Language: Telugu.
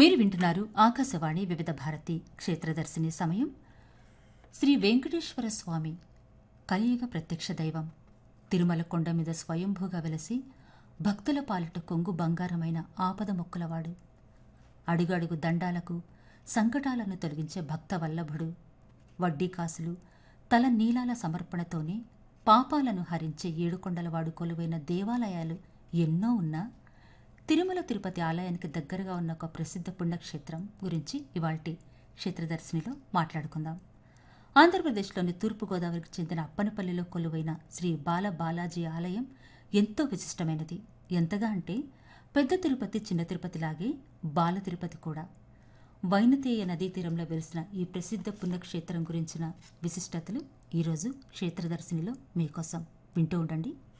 మీరు వింటున్నారు ఆకాశవాణి వివిధ భారతి క్షేత్రదర్శిని సమయం శ్రీ వెంకటేశ్వర స్వామి కలియుగ ప్రత్యక్ష దైవం తిరుమల కొండ మీద స్వయంభూగా వెలసి భక్తుల పాలిట కొంగు బంగారమైన ఆపద మొక్కులవాడు అడుగడుగు దండాలకు సంకటాలను తొలగించే భక్త వల్లభుడు వడ్డీ కాసులు తల నీలాల సమర్పణతోనే పాపాలను హరించే ఏడుకొండలవాడు కొలువైన దేవాలయాలు ఎన్నో ఉన్నా తిరుమల తిరుపతి ఆలయానికి దగ్గరగా ఉన్న ఒక ప్రసిద్ధ పుణ్యక్షేత్రం గురించి ఇవాల్టి క్షేత్రదర్శినిలో మాట్లాడుకుందాం ఆంధ్రప్రదేశ్లోని తూర్పుగోదావరికి చెందిన అప్పనపల్లిలో కొలువైన శ్రీ బాల బాలాజీ ఆలయం ఎంతో విశిష్టమైనది ఎంతగా అంటే పెద్ద తిరుపతి చిన్న తిరుపతిలాగే బాల తిరుపతి కూడా వైనతేయ నదీ తీరంలో వెలిసిన ఈ ప్రసిద్ధ పుణ్యక్షేత్రం గురించిన విశిష్టతలు ఈరోజు క్షేత్రదర్శినిలో మీకోసం వింటూ ఉండండి